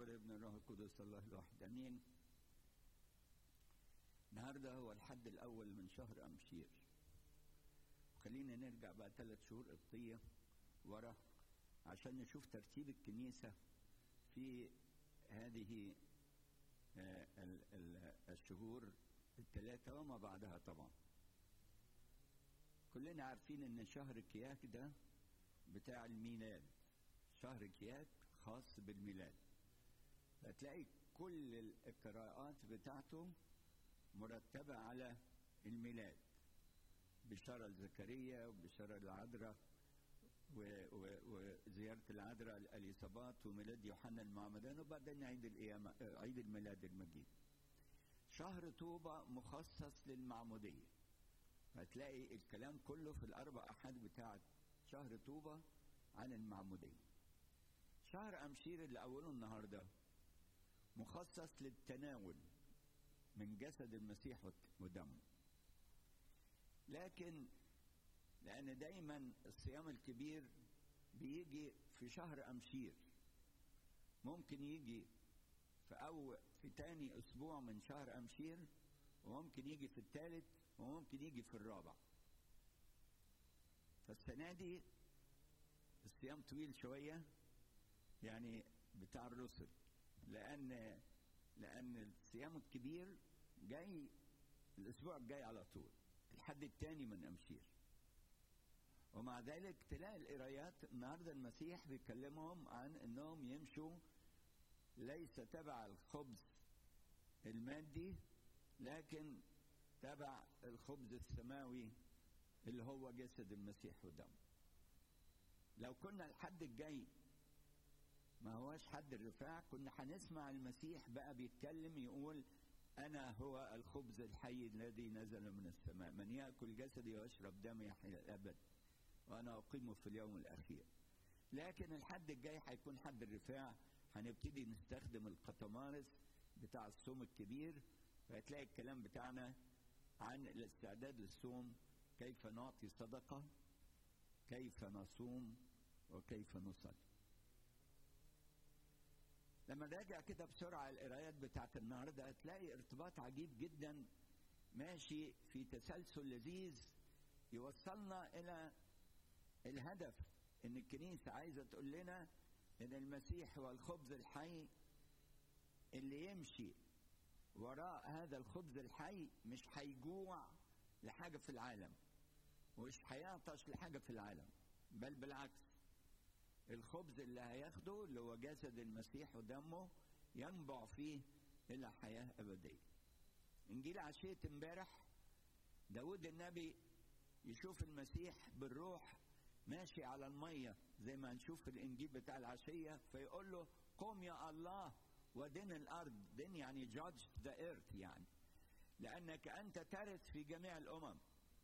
والابن الروح القدس الله الواحد امين النهارده هو الحد الاول من شهر امشير خلينا نرجع بقى ثلاث شهور قبطيه ورا عشان نشوف ترتيب الكنيسه في هذه آه، ال- ال- الشهور الثلاثه وما بعدها طبعا كلنا عارفين ان شهر كياك ده بتاع الميلاد شهر كياك خاص بالميلاد فتلاقي كل القراءات بتاعته مرتبة على الميلاد بشارة لزكريا وبشارة العذراء و- و- وزيارة العذراء الإليصابات وميلاد يوحنا المعمدان وبعدين عيد القيامة آه، عيد الميلاد المجيد شهر طوبة مخصص للمعمودية هتلاقي الكلام كله في الأربع أحاد بتاعة شهر طوبة عن المعمودية شهر أمشير اللي أوله النهاردة مخصص للتناول من جسد المسيح وت- ودمه لكن لأن دايما الصيام الكبير بيجي في شهر أمشير ممكن يجي في أو في تاني أسبوع من شهر أمشير وممكن يجي في الثالث وممكن يجي في الرابع فالسنة دي الصيام طويل شوية يعني بتاع الرسل لأن لأن الصيام الكبير جاي الأسبوع الجاي على طول الحد الثاني من أمشير ومع ذلك تلاقي القرايات النهارده المسيح بيكلمهم عن انهم يمشوا ليس تبع الخبز المادي لكن تبع الخبز السماوي اللي هو جسد المسيح ودمه لو كنا الحد الجاي ما هواش حد الرفاع كنا هنسمع المسيح بقى بيتكلم يقول أنا هو الخبز الحي الذي نزل من السماء من يأكل جسدي ويشرب دمي يحيى الأبد وأنا أقيمه في اليوم الأخير لكن الحد الجاي هيكون حد الرفاع هنبتدي نستخدم القطمارس بتاع الصوم الكبير فهتلاقي الكلام بتاعنا عن الاستعداد للصوم كيف نعطي صدقة كيف نصوم وكيف نصلي لما نراجع كده بسرعة القرايات بتاعت النهاردة هتلاقي ارتباط عجيب جدا ماشي في تسلسل لذيذ يوصلنا إلى الهدف إن الكنيسة عايزة تقول لنا إن المسيح هو الخبز الحي اللي يمشي وراء هذا الخبز الحي مش هيجوع لحاجة في العالم ومش هيعطش لحاجة في العالم بل بالعكس الخبز اللي هياخده اللي هو جسد المسيح ودمه ينبع فيه إلى حياة أبدية إنجيل عشية امبارح داود النبي يشوف المسيح بالروح ماشي على المية زي ما هنشوف في الإنجيل بتاع العشية فيقول له قم يا الله ودن الأرض دن يعني judge the earth يعني لأنك أنت ترث في جميع الأمم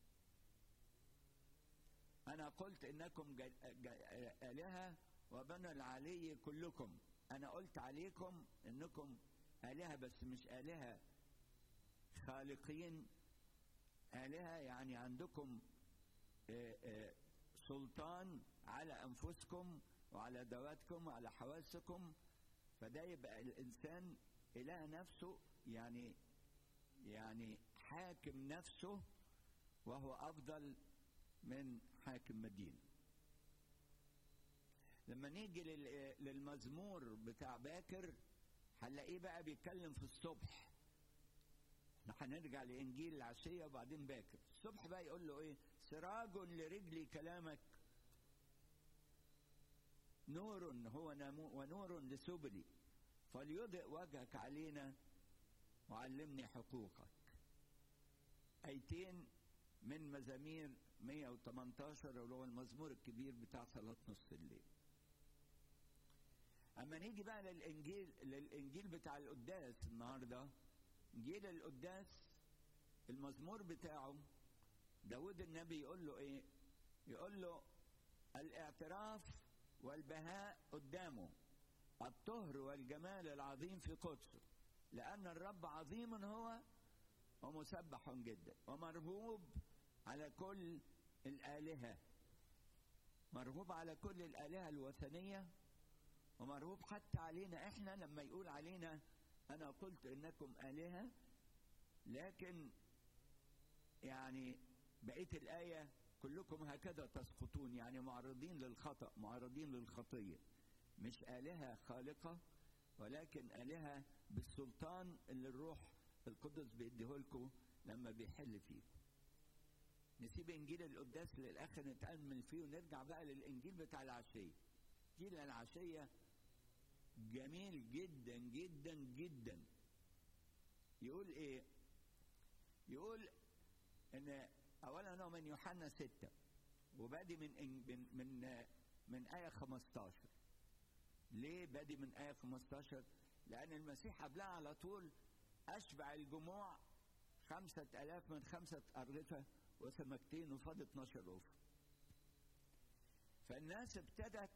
أنا قلت إنكم جا- جا- آلهة وبنى العلي كلكم أنا قلت عليكم إنكم آلهة بس مش آلهة خالقين آلهة يعني عندكم آه، آه، سلطان على أنفسكم وعلى ذواتكم وعلى حواسكم فده يبقى الإنسان إله نفسه يعني يعني حاكم نفسه وهو أفضل من حاكم مدينة لما نيجي لل- للمزمور بتاع باكر هنلاقيه بقى بيتكلم في الصبح احنا هنرجع لانجيل العشيه وبعدين باكر الصبح بقى يقول له ايه سراج لرجلي كلامك نور هو نامو ونور لسبلي فليضئ وجهك علينا وعلمني حقوقك ايتين من مزامير 118 اللي هو المزمور الكبير بتاع صلاة نص الليل اما نيجي بقى للانجيل للانجيل بتاع القداس النهارده انجيل القداس المزمور بتاعه داود النبي يقول له ايه يقول له الاعتراف والبهاء قدامه الطهر والجمال العظيم في قدسه لأن الرب عظيم هو ومسبح جدا ومرهوب على كل الآلهة مرغوب على كل الآلهة الوثنية ومرهوب حتى علينا احنا لما يقول علينا انا قلت انكم الهه لكن يعني بقيه الايه كلكم هكذا تسقطون يعني معرضين للخطا معرضين للخطيه مش الهه خالقه ولكن الهه بالسلطان اللي الروح القدس بيديهولكم لما بيحل فيكم نسيب انجيل القداس للاخر نتامل فيه ونرجع بقى للانجيل بتاع العشيه انجيل العشيه جميل جدا جدا جدا يقول ايه يقول ان اولا هو من يوحنا ستة وبادي من من من من آية 15 ليه بادي من آية 15 لأن المسيح قبلها على طول أشبع الجموع خمسة آلاف من خمسة أرغفة وسمكتين وفاض 12 أوف فالناس ابتدت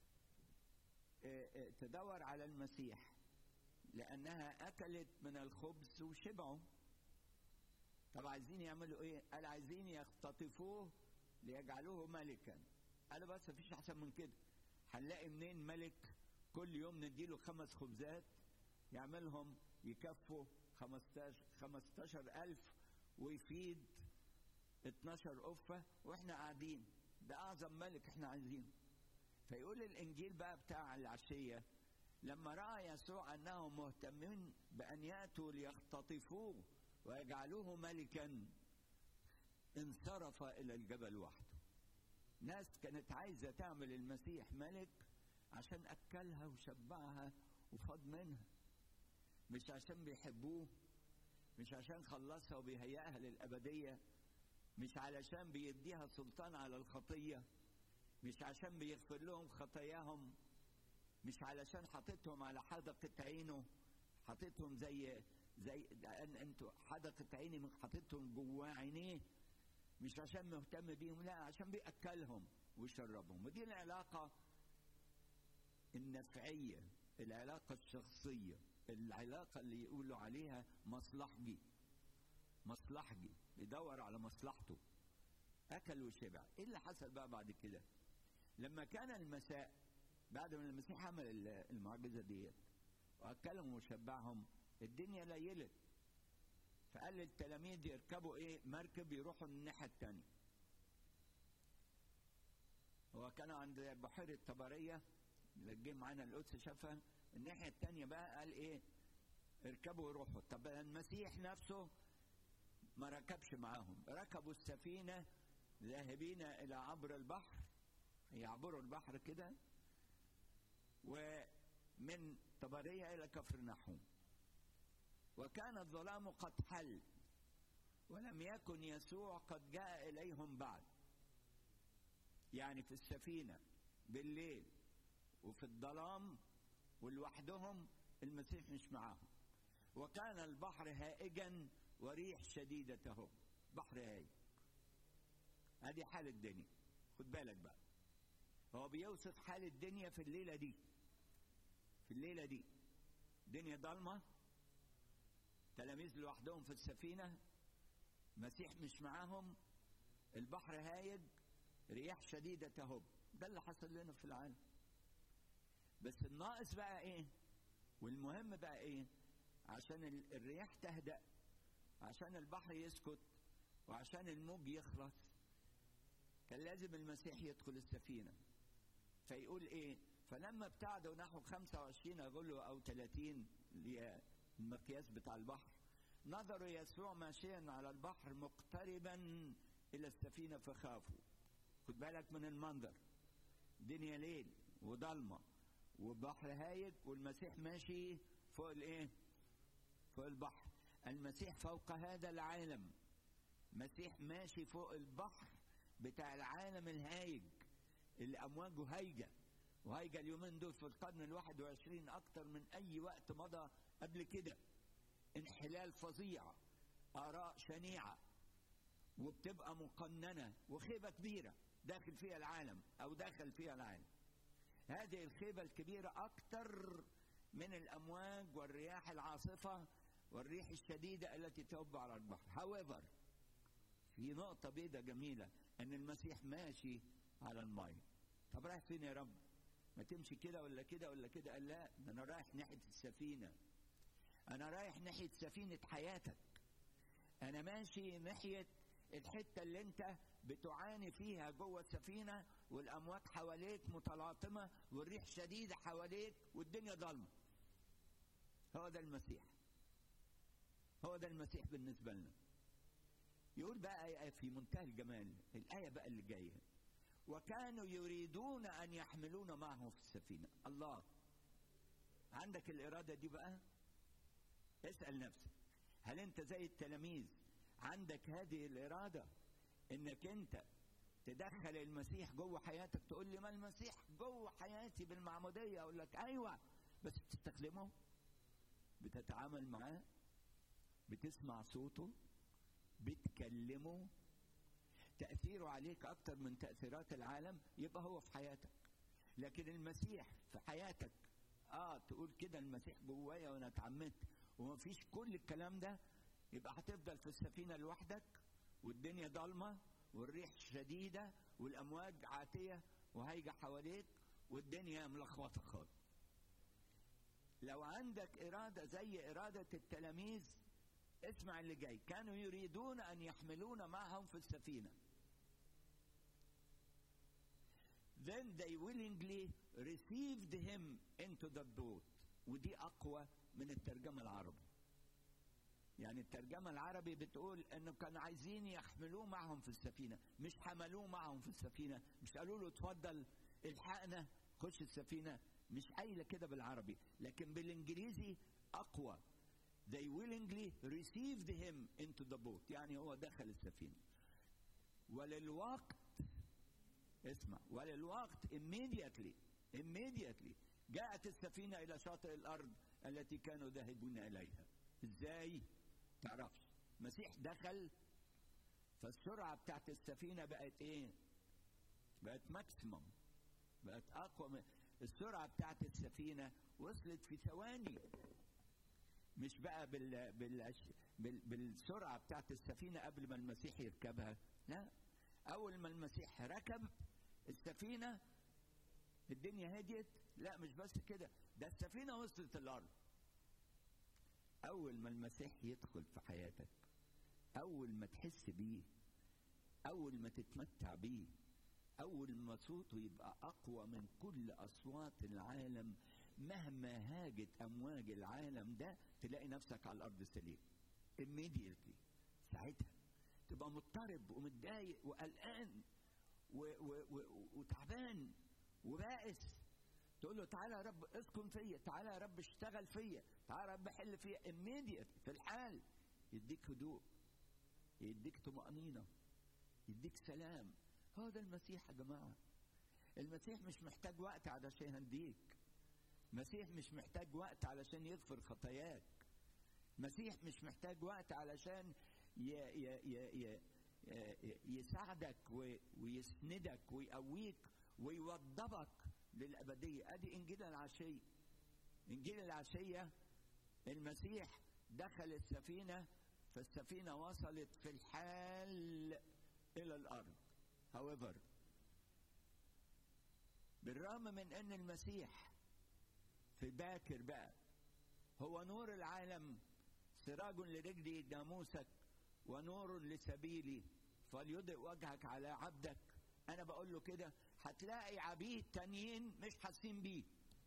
تدور على المسيح لأنها أكلت من الخبز وشبعوا طب عايزين يعملوا ايه؟ قال عايزين يختطفوه ليجعلوه ملكا. قالوا بس مفيش احسن من كده. هنلاقي منين ملك كل يوم نديله خمس خبزات يعملهم يكفوا 15 15000 ويفيد 12 قفه واحنا قاعدين ده اعظم ملك احنا عايزينه. فيقول الانجيل بقى بتاع العشيه لما راى يسوع انهم مهتمين بان ياتوا ليختطفوه ويجعلوه ملكا انصرف الى الجبل وحده ناس كانت عايزه تعمل المسيح ملك عشان اكلها وشبعها وفاض منها مش عشان بيحبوه مش عشان خلصها وبيهيئها للابديه مش علشان بيديها سلطان على الخطيه مش عشان بيغفر لهم خطاياهم مش علشان حاططهم على حدقة عينه حاططهم زي زي ان انتوا حدقة عيني حاططهم جواه عينيه مش عشان مهتم بيهم لا عشان بيأكلهم ويشربهم ودي العلاقة النفعية العلاقة الشخصية العلاقة اللي يقولوا عليها مصلحجي مصلحجي بيدور على مصلحته أكل وشبع إيه اللي حصل بقى بعد كده لما كان المساء بعد ما المسيح عمل المعجزة ديت وأكلهم وشبعهم الدنيا ليلت فقال للتلاميذ يركبوا ايه مركب يروحوا الناحية التانية هو كانوا عند بحيرة طبرية اللي جه معانا القدس شافها الناحية التانية بقى قال ايه اركبوا وروحوا طب المسيح نفسه ما ركبش معاهم ركبوا السفينة ذاهبين إلى عبر البحر يعبروا البحر كده ومن طبرية إلى كفر نحوم وكان الظلام قد حل ولم يكن يسوع قد جاء إليهم بعد يعني في السفينة بالليل وفي الظلام ولوحدهم المسيح مش معاهم وكان البحر هائجا وريح شديدة تهب بحر هايج ادي حال الدنيا خد بالك بقى هو بيوصف حال الدنيا في الليلة دي في الليلة دي دنيا ضلمة تلاميذ لوحدهم في السفينة مسيح مش معاهم البحر هايج رياح شديدة تهب ده اللي حصل لنا في العالم بس الناقص بقى ايه والمهم بقى ايه عشان الرياح تهدأ عشان البحر يسكت وعشان الموج يخلص كان لازم المسيح يدخل السفينة فيقول ايه فلما ابتعدوا نحو 25 غلو او 30 المقياس بتاع البحر نظروا يسوع ماشيا على البحر مقتربا الى السفينة فخافوا خد بالك من المنظر دنيا ليل وضلمة وبحر هايج والمسيح ماشي فوق الايه فوق البحر المسيح فوق هذا العالم مسيح ماشي فوق البحر بتاع العالم الهايج اللي امواجه هايجه وهايجه اليومين دول في القرن الواحد وعشرين اكتر من اي وقت مضى قبل كده انحلال فظيع اراء شنيعه وبتبقى مقننه وخيبه كبيره داخل فيها العالم او داخل فيها العالم هذه الخيبه الكبيره اكتر من الامواج والرياح العاصفه والريح الشديده التي تهب على البحر however في نقطة بيضة جميلة إن المسيح ماشي على المية. طب رايح فين يا رب؟ ما تمشي كده ولا كده ولا كده قال لا ده انا رايح ناحيه السفينه انا رايح ناحيه سفينه حياتك انا ماشي ناحيه الحته اللي انت بتعاني فيها جوه السفينه والامواج حواليك متلاطمه والريح شديده حواليك والدنيا ضلمه هو ده المسيح هو ده المسيح بالنسبه لنا يقول بقى آية في منتهى الجمال الآية بقى اللي جاية وكانوا يريدون أن يحملون معه في السفينة الله عندك الإرادة دي بقى اسأل نفسك هل أنت زي التلاميذ عندك هذه الإرادة إنك أنت تدخل المسيح جوه حياتك تقول لي ما المسيح جوه حياتي بالمعمودية أقول لك أيوة بس بتستخدمه بتتعامل معاه بتسمع صوته بتكلمه تأثيره عليك أكتر من تأثيرات العالم يبقى هو في حياتك لكن المسيح في حياتك اه تقول كده المسيح جوايا وانا اتعمدت ومفيش كل الكلام ده يبقى هتفضل في السفينة لوحدك والدنيا ضلمة والريح شديدة والأمواج عاتية وهايجة حواليك والدنيا ملخبطة خالص لو عندك إرادة زي إرادة التلاميذ اسمع اللي جاي كانوا يريدون أن يحملون معهم في السفينة then they willingly received him into the boat ودي أقوى من الترجمة العربي يعني الترجمة العربي بتقول انه كانوا عايزين يحملوه معهم في السفينة مش حملوه معهم في السفينة مش قالوا له اتفضل الحقنا خش السفينة مش قايلة كده بالعربي لكن بالانجليزي اقوى they willingly received him into the boat يعني هو دخل السفينة وللوقت اسمع وللوقت immediately immediately جاءت السفينة إلى شاطئ الأرض التي كانوا ذاهبون إليها ازاي تعرفش المسيح دخل فالسرعة بتاعت السفينة بقت ايه بقت ماكسيموم بقت اقوى من السرعة بتاعت السفينة وصلت في ثواني مش بقى بال... بال... بال... بالسرعة بتاعت السفينة قبل ما المسيح يركبها لا أول ما المسيح ركب السفينة الدنيا هديت لا مش بس كده ده السفينة وصلت الأرض أول ما المسيح يدخل في حياتك أول ما تحس بيه أول ما تتمتع بيه أول ما صوته يبقى أقوى من كل أصوات العالم مهما هاجت أمواج العالم ده تلاقي نفسك على الأرض سليم immediately ساعتها تبقى مضطرب ومتضايق وقلقان و- و- و- وتعبان وبائس تقول له تعالى يا رب اسكن فيا تعالى يا رب اشتغل فيا تعالى يا رب حل فيا immediate في الحال يديك هدوء يديك طمأنينة يديك سلام هو ده المسيح يا جماعة المسيح مش محتاج وقت علشان يهديك المسيح مش محتاج وقت علشان يغفر خطاياك المسيح مش محتاج وقت علشان ي ي ي ي ي- يساعدك و- ويسندك ويقويك ويوضبك للأبدية أدي إنجيل العشية إنجيل العشية المسيح دخل السفينة فالسفينة وصلت في الحال إلى الأرض however بالرغم من أن المسيح في باكر بقى هو نور العالم سراج لرجلي ناموسك ونور لسبيلي فليضئ وجهك على عبدك انا بقول له كده هتلاقي عبيد تانيين مش حاسين بيه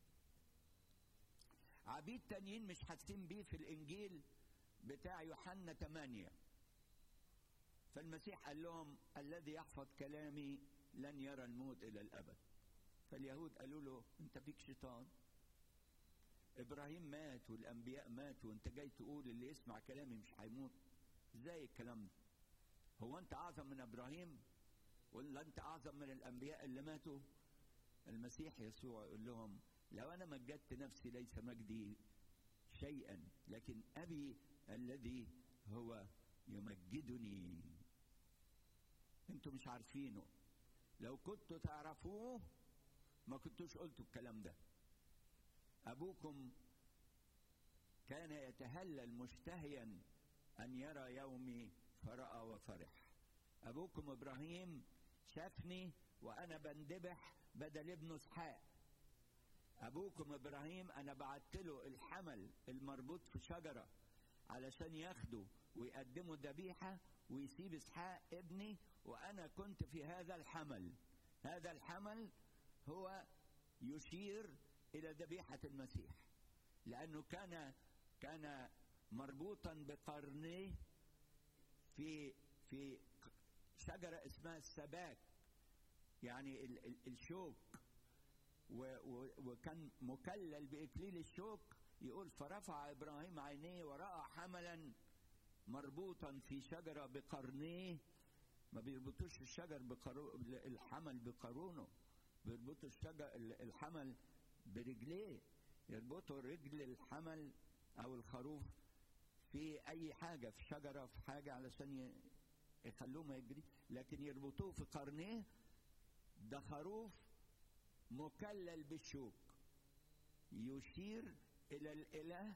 عبيد تانيين مش حاسين بيه في الانجيل بتاع يوحنا 8 فالمسيح قال لهم الذي يحفظ كلامي لن يرى الموت الى الابد فاليهود قالوا له انت فيك شيطان ابراهيم مات والانبياء ماتوا وانت جاي تقول اللي يسمع كلامي مش هيموت ازاي الكلام ده هو انت اعظم من ابراهيم ولا انت اعظم من الانبياء اللي ماتوا المسيح يسوع يقول لهم لو انا مجدت نفسي ليس مجدي شيئا لكن ابي الذي هو يمجدني انتوا مش عارفينه لو كنتوا تعرفوه ما كنتوش قلتوا الكلام ده ابوكم كان يتهلل مشتهيا ان يرى يومي فراى وفرح ابوكم ابراهيم شافني وانا بندبح بدل ابنه اسحاق ابوكم ابراهيم انا بعت له الحمل المربوط في شجره علشان ياخده ويقدمه ذبيحه ويسيب اسحاق ابني وانا كنت في هذا الحمل هذا الحمل هو يشير الى ذبيحه المسيح لانه كان كان مربوطا بقرنيه في في شجره اسمها السباك يعني ال ال الشوك و و وكان مكلل باكليل الشوك يقول فرفع ابراهيم عينيه وراى حملا مربوطا في شجره بقرنيه ما بيربطوش الشجر بقرو الحمل بقارونه بيربطوا الشجر الحمل برجليه يربطوا رجل الحمل او الخروف في اي حاجه في شجره في حاجه علشان يخلوه ما يجري لكن يربطوه في قرنيه ده خروف مكلل بالشوك يشير الى الاله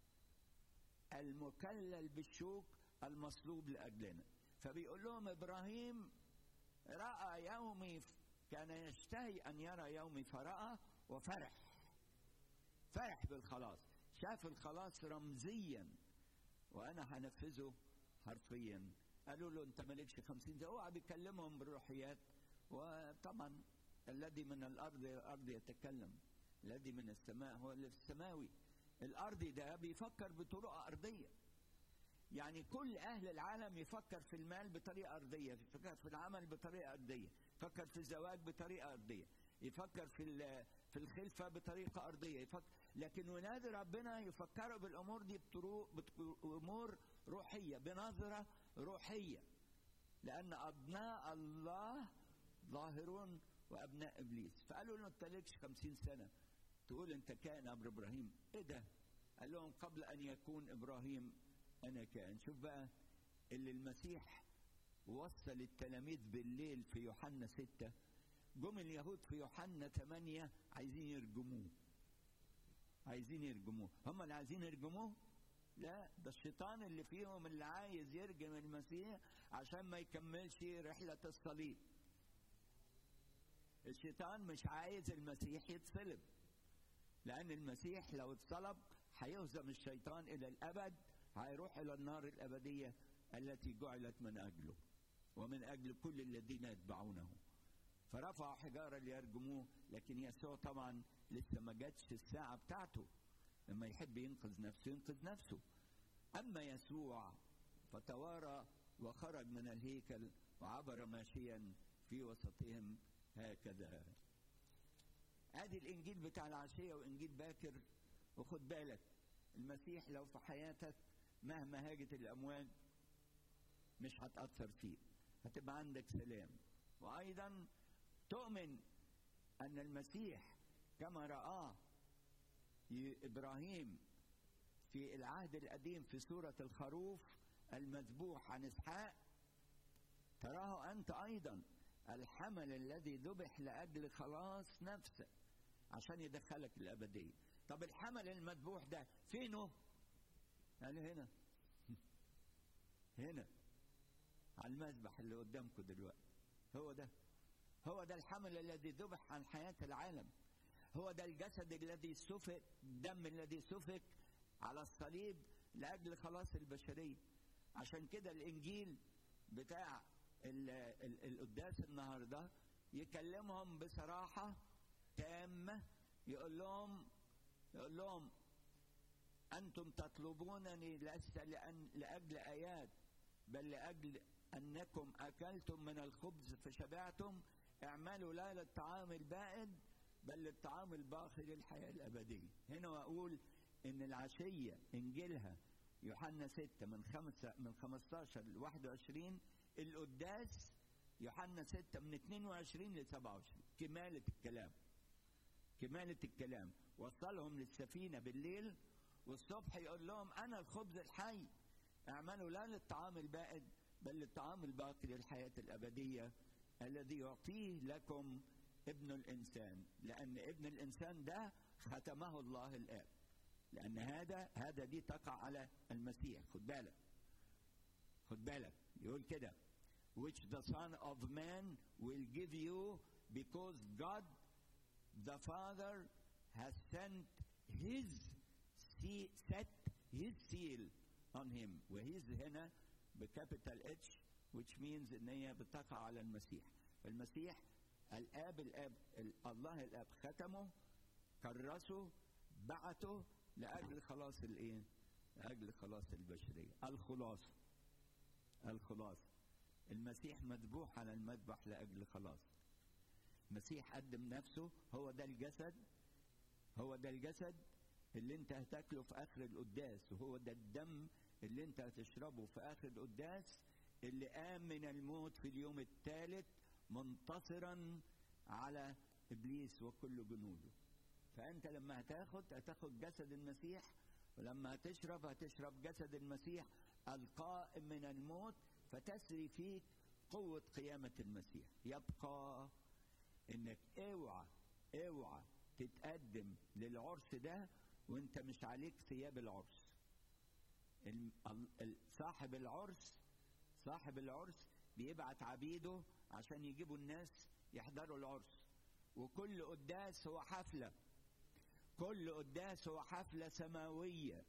المكلل بالشوك المصلوب لاجلنا فبيقول لهم ابراهيم راى يومي كان يشتهي ان يرى يومي فراى وفرح فرح بالخلاص شاف الخلاص رمزيا وانا هنفذه حرفيا قالوا له انت مالكش خمسين ده اوعى بيكلمهم بالروحيات وطبعا الذي من الارض الارض يتكلم الذي من السماء هو اللي في السماوي الارضي ده بيفكر بطرق ارضيه يعني كل اهل العالم يفكر في المال بطريقه ارضيه يفكر في العمل بطريقه ارضيه يفكر في الزواج بطريقه ارضيه يفكر في في الخلفه بطريقه ارضيه يفكر لكن ولاد ربنا يفكروا بالامور دي بطرق بامور روحيه بنظره روحيه لان ابناء الله ظاهرون وابناء ابليس فقالوا له انت لكش خمسين سنه تقول انت كائن ابر ابراهيم ايه ده قال لهم قبل ان يكون ابراهيم انا كائن شوف بقى اللي المسيح وصل التلاميذ بالليل في يوحنا ستة جم اليهود في يوحنا ثمانية عايزين يرجموه عايزين يرجموه هم اللي عايزين يرجموه لا ده الشيطان اللي فيهم اللي عايز يرجم المسيح عشان ما يكملش رحلة الصليب الشيطان مش عايز المسيح يتصلب لأن المسيح لو اتصلب هيهزم الشيطان إلى الأبد هيروح إلى النار الأبدية التي جعلت من أجله ومن أجل كل الذين يتبعونه فرفعوا حجارة ليرجموه لكن يسوع طبعا لسه ما جاتش الساعة بتاعته لما يحب ينقذ نفسه ينقذ نفسه أما يسوع فتوارى وخرج من الهيكل وعبر ماشيا في وسطهم هكذا ادي الانجيل بتاع العشيه وانجيل باكر وخد بالك المسيح لو في حياتك مهما هاجت الامواج مش هتاثر فيك هتبقى عندك سلام وايضا تؤمن ان المسيح كما راه ابراهيم في العهد القديم في سوره الخروف المذبوح عن اسحاق تراه انت ايضا الحمل الذي ذبح لاجل خلاص نفسك عشان يدخلك الابديه طب الحمل المذبوح ده فينه قال هنا هنا على المذبح اللي قدامكم دلوقتي هو ده هو ده الحمل الذي ذبح عن حياه العالم هو ده الجسد الذي سفك الدم الذي سفك على الصليب لاجل خلاص البشريه عشان كده الانجيل بتاع القداس النهارده يكلمهم بصراحه تامه يقول لهم يقول لهم انتم تطلبونني لست لأن لاجل ايات بل لاجل انكم اكلتم من الخبز فشبعتم اعملوا لا للطعام البائد بل للطعام الباقي للحياه الابديه هنا واقول ان العشيه انجيلها يوحنا 6 من خمسة من 15 ل 21 القداس يوحنا 6 من 22 ل 27 كمالة الكلام كمالة الكلام وصلهم للسفينة بالليل والصبح يقول لهم أنا الخبز الحي اعملوا لا للطعام البائد بل للطعام الباقي للحياة الأبدية الذي يعطيه لكم ابن الإنسان لأن ابن الإنسان ده ختمه الله الآب لأن هذا هذا دي تقع على المسيح خد بالك خد بالك يقول كده which the Son of Man will give you because God the Father has sent his see, set his seal on him وهيز هنا بكابيتال اتش which means ان هي بتقع على المسيح المسيح الاب الاب الله الاب ختمه كرسه بعته لاجل خلاص الايه؟ لاجل خلاص البشريه الخلاصه الخلاصه المسيح مذبوح على المذبح لاجل خلاص المسيح قدم نفسه هو ده الجسد هو ده الجسد اللي انت هتاكله في اخر القداس وهو ده الدم اللي انت هتشربه في اخر القداس اللي قام من الموت في اليوم الثالث منتصرا على ابليس وكل جنوده فانت لما هتاخد هتاخد جسد المسيح ولما هتشرب هتشرب جسد المسيح القائم من الموت فتسري فيك قوة قيامة المسيح يبقى انك اوعى اوعى تتقدم للعرس ده وانت مش عليك ثياب العرس صاحب العرس صاحب العرس بيبعت عبيده عشان يجيبوا الناس يحضروا العرس وكل قداس هو حفلة كل قداس هو حفلة سماوية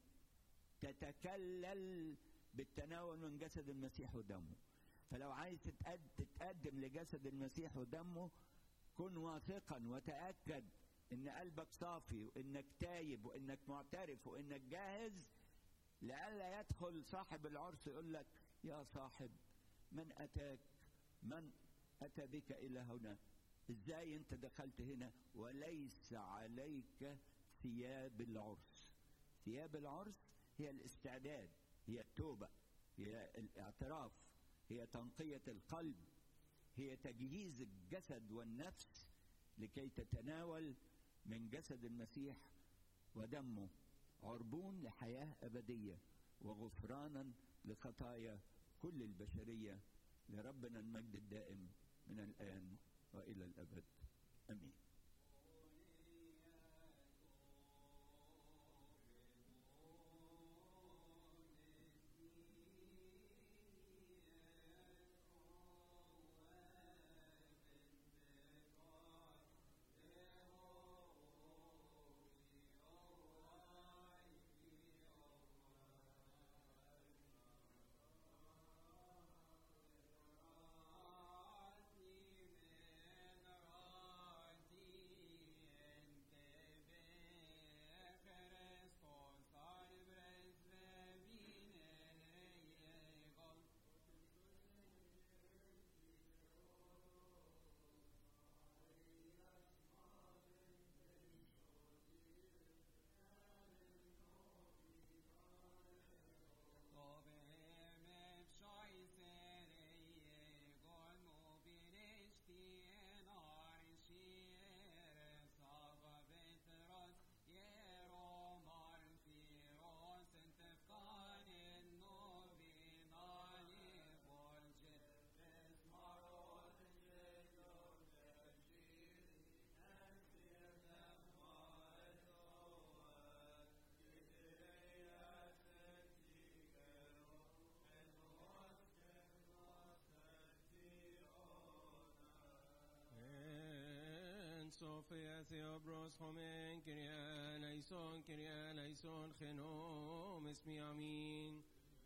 تتكلل بالتناول من جسد المسيح ودمه فلو عايز تتقدم لجسد المسيح ودمه كن واثقا وتأكد ان قلبك صافي وانك تايب وانك معترف وانك جاهز لئلا يدخل صاحب العرس يقول لك يا صاحب من اتاك من اتى بك الى هنا ازاي انت دخلت هنا وليس عليك ثياب العرس ثياب العرس هي الاستعداد هي التوبه هي الاعتراف هي تنقيه القلب هي تجهيز الجسد والنفس لكي تتناول من جسد المسيح ودمه عربون لحياه ابديه وغفرانا لخطايا كل البشريه لربنا المجد الدائم من الان والى الابد امين Sophia Theobros Homen Kyria Naison Kyria Naison Genom Esmi Amin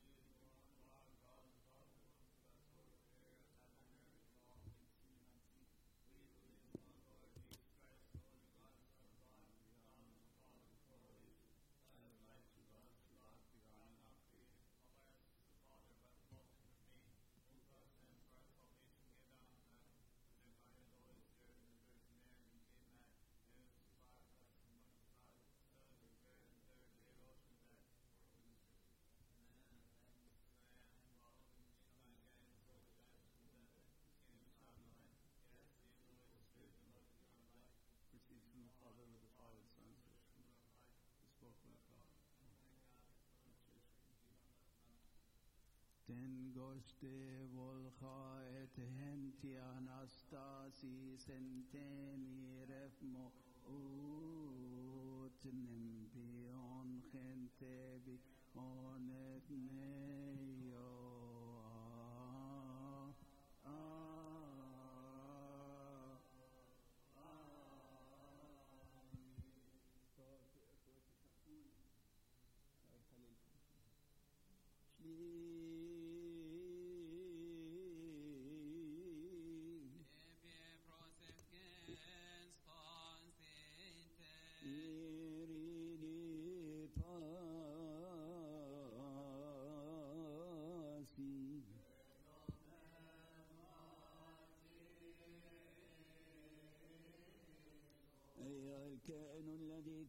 Den goste volcha et henti anastasi senteni refmo ut nimbion gente bi onet neyo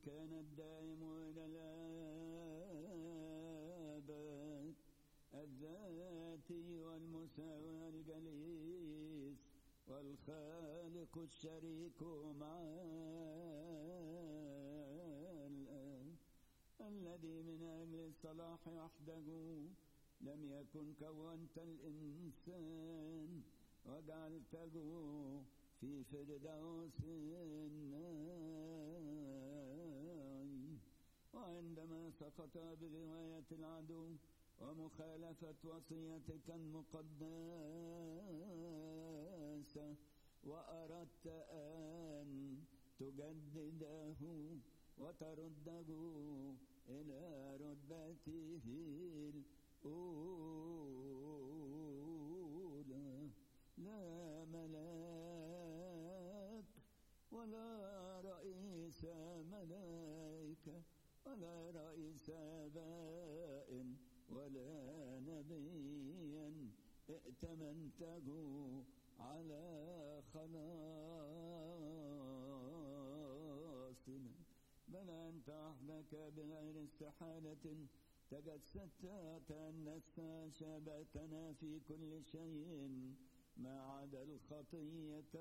كان الدائم إلى الأبد الذاتي والمساوي الجليس والخالق الشريك مع الآب الذي من أجل الصلاح وحده لم يكن كونت الإنسان وجعلته في فردوس النار وعندما سقط برواية العدو ومخالفة وصيتك المقدسة وأردت أن تجدده وترده إلى رتبته الأولى لا ملاك ولا رئيس ملائكة ولا رئيس بائن ولا نبيا ائتمنته على خلاصنا بل أنت وحدك بغير استحالة تجسدت وتأنست شبهتنا في كل شيء ما عدا الخطية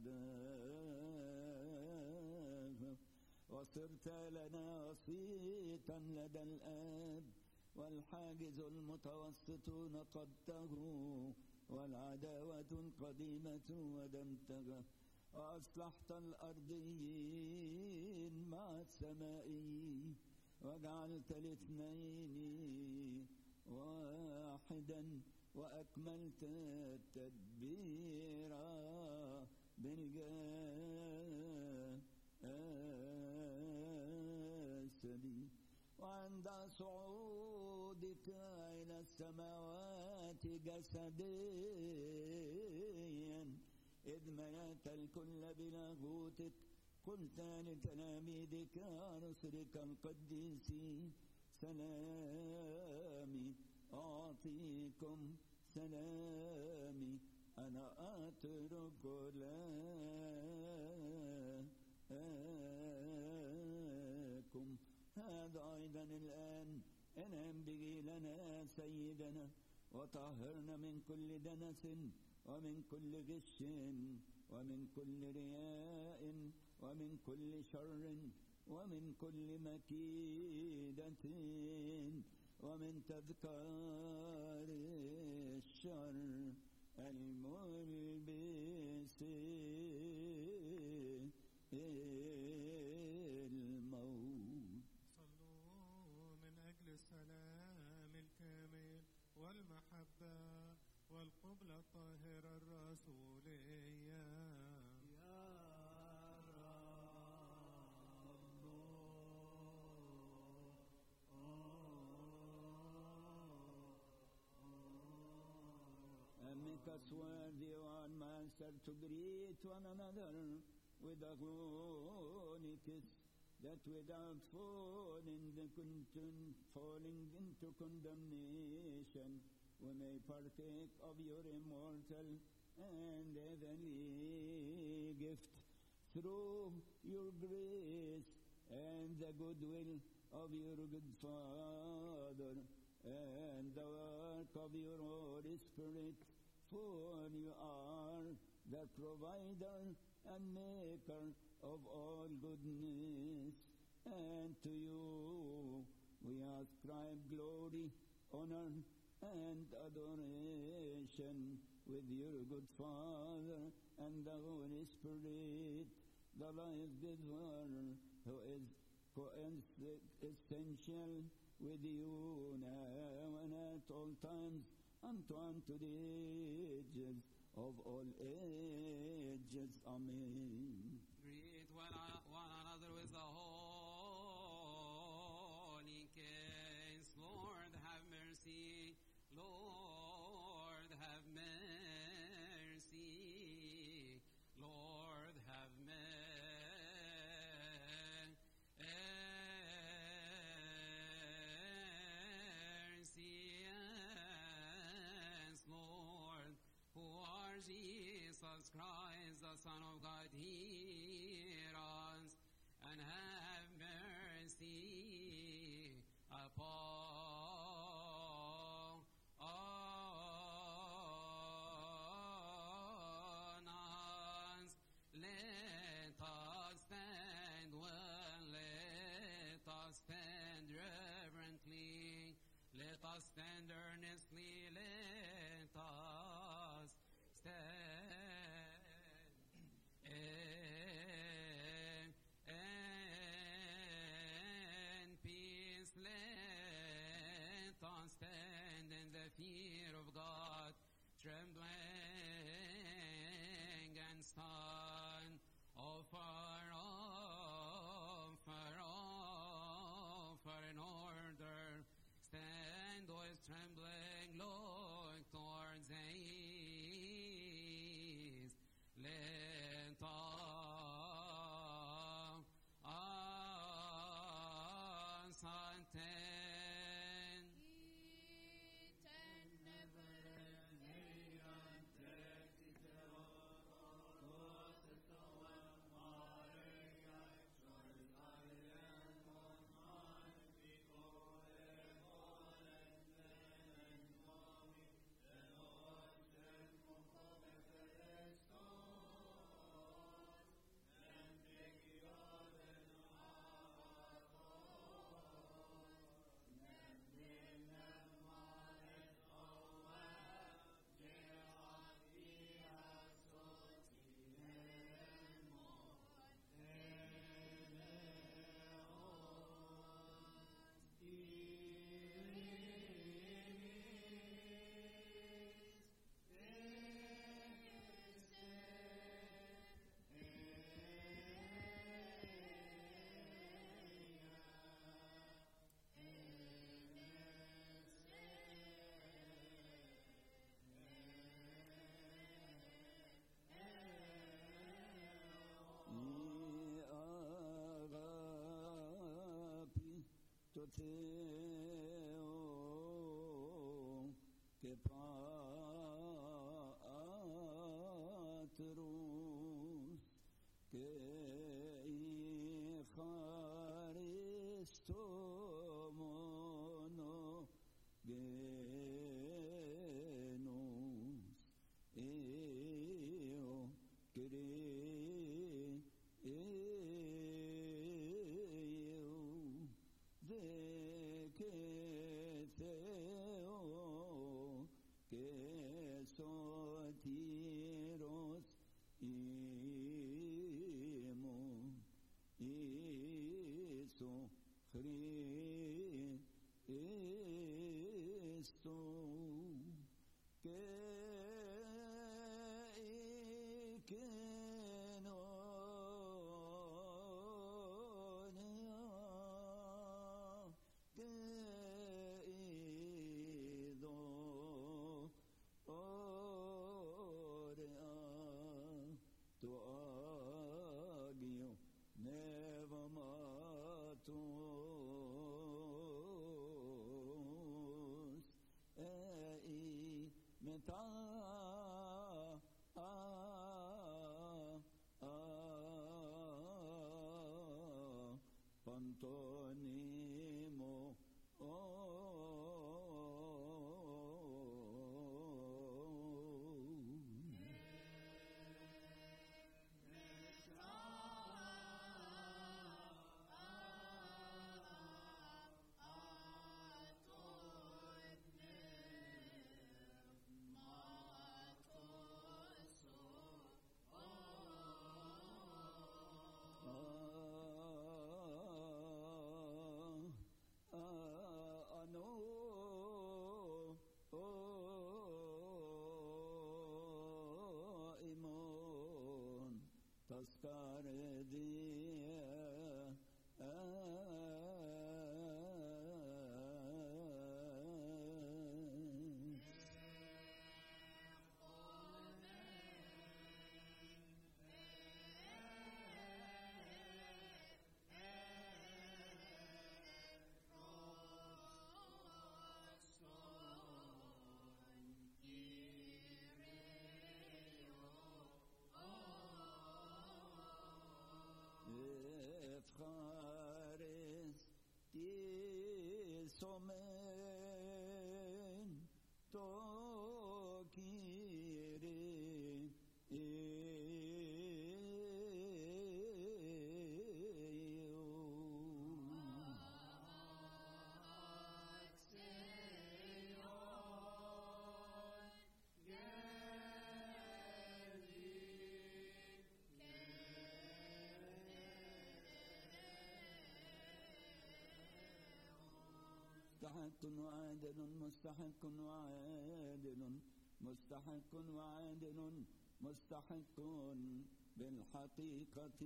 وحدها وصرت لنا وسيطا لدى الآب والحاجز المتوسط نقضته والعداوة القديمة ودمتها وأصلحت الأرضيين مع السمائيين وجعلت الاثنين واحدا وأكملت التدبير بالجسد وعند صعودك إلى السماوات جسديا إذ ملأت الكل بلاغوتك قلت لتلاميذك رسلك القديسين سلامي أعطيكم سلامي أنا أترك لكم هذا أيضا الآن انعم به لنا سيدنا وطهرنا من كل دنس ومن كل غش ومن كل رياء ومن كل شر ومن كل مكيدة ومن تذكار الشر الملبس الموت صلوا من أجل السلام الكامل والمحبة والقبلة الطاهرة الرسولية يا make us worthy, one master, to greet one another with a holy kiss, that without falling, the con- falling into condemnation, we may partake of your immortal and heavenly gift through your grace and the goodwill of your good Father and the work of your Holy Spirit, for you are the provider and maker of all goodness, and to you we ascribe glory, honor, and adoration with your good Father and the Holy Spirit, the life giver, who is co-essential with you now and at all times unto unto the ages of all ages. Amen. Greet one, one another with the holy kiss. Lord, have mercy. Lord, have mercy. Lord, have mercy. Yes, Lord, who are Jesus Christ, the Son of God, hear us and have mercy. mercy upon on us. Let us stand well, let us stand reverently, let us stand earnestly, let us stand. And, and peace, let us stand in the fear of God, trembling and stand. Offer, offer, offer in order. Stand with trembling, look towards the east. Let all us attend. I agapi to Theo que patrus que Icharisto mono genus eo kere eo de que theo que sotiros imo iso Cristo que que no que ido ora tu agio neva matus ei meta a a pantonimo o Amen. somen tokire مستحق وعادل مستحق وعادل مستحق وعادل مستحق بالحقيقة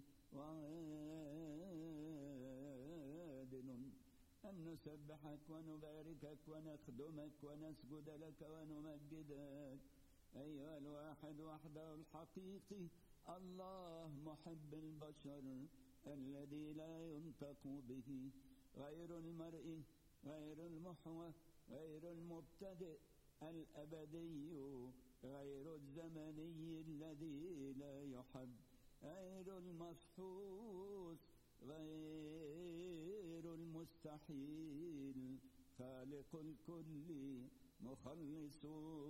وعادل أن نسبحك ونباركك ونخدمك ونسجد لك ونمجدك أيها الواحد وحده الحقيقي الله محب البشر الذي لا ينطق به غير المرئي غير المحوى غير المبتدئ الأبدي غير الزمني الذي لا يحب غير المفحوص غير المستحيل خالق الكل مخلص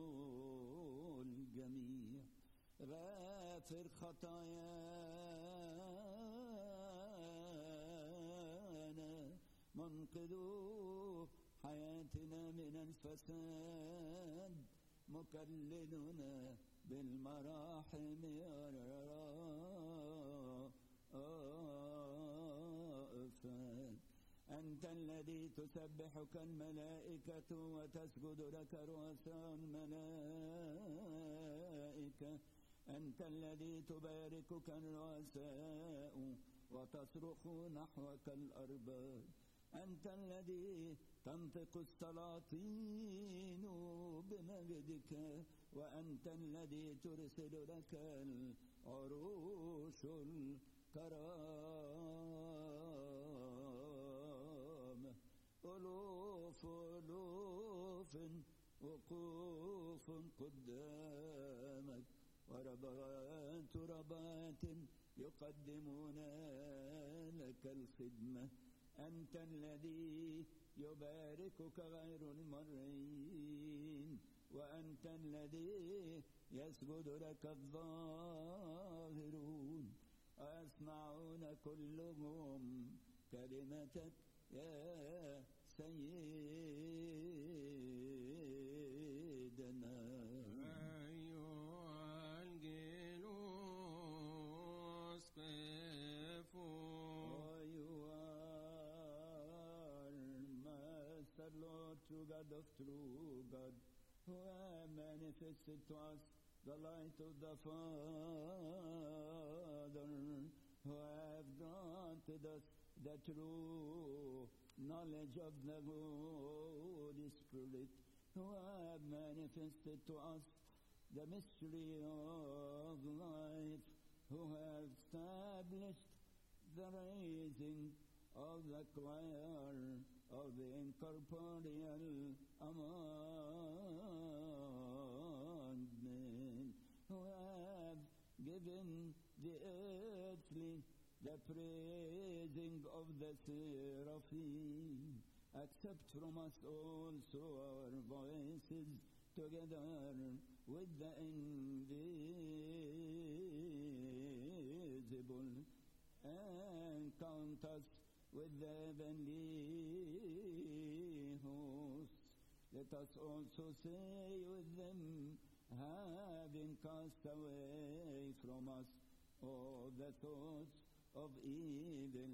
الجميع غافر خطايانا منقذ حياتنا من الفساد مكللنا بالمراحم الرأفات أنت الذي تسبحك الملائكة وتسجد لك رؤساء الملائكة أنت الذي تباركك الرؤساء وتصرخ نحوك الأرباب أنت الذي تنطق السلاطين بمجدك وأنت الذي ترسل لك العروش الكرامة ألوف ألوف وقوف قدامك وربات ربات يقدمون لك الخدمة أنت الذي يباركك غير المرين وأنت الذي يسجد لك الظاهرون ويسمعون كلهم كلمتك يا سيدنا أيها الجلوس قفوا For you are Master Lord, true God of true God, who have manifested to us the light of the Father, who have granted us the true knowledge of the Holy Spirit, who have manifested to us the mystery of life, who have established the raising of the choir of the incorporeal among men, who have given the earthly the praising of the seraphim. Accept from us also our voices together with the invisible and count us with the heavenly hosts. Let us also say with them, having cast away from us all the thoughts of evil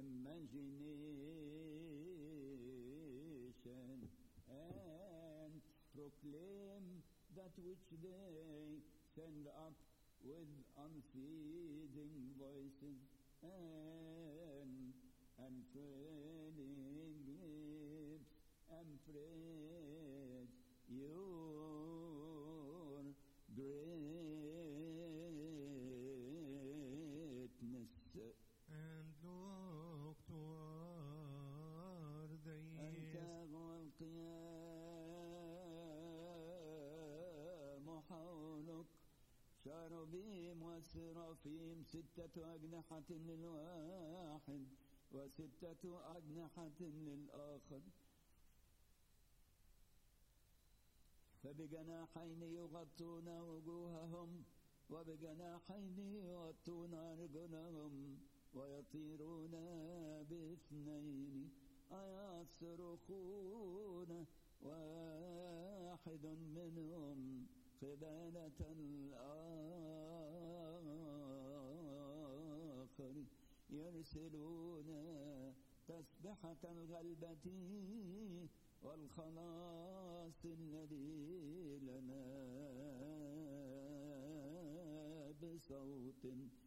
imagination and proclaim that which they send up with unceasing voices and unfailing lips and praise your greatness. and look toward the أنت east. والقيام حولك شربيم وسرافيم ستة أجنحة للواحد وستة أجنحة للآخر فبجناحين يغطون وجوههم وبجناحين يغطون أرجلهم ويطيرون باثنين أيصرخون واحد منهم قبالة الآخر يرسلون تسبحة الغلبة والخلاص الذي لنا بصوت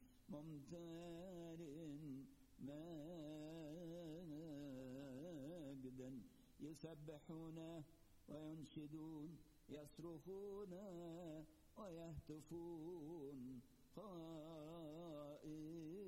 ممتلئ مجدا يسبحون وينشدون يصرخون ويهتفون قائلين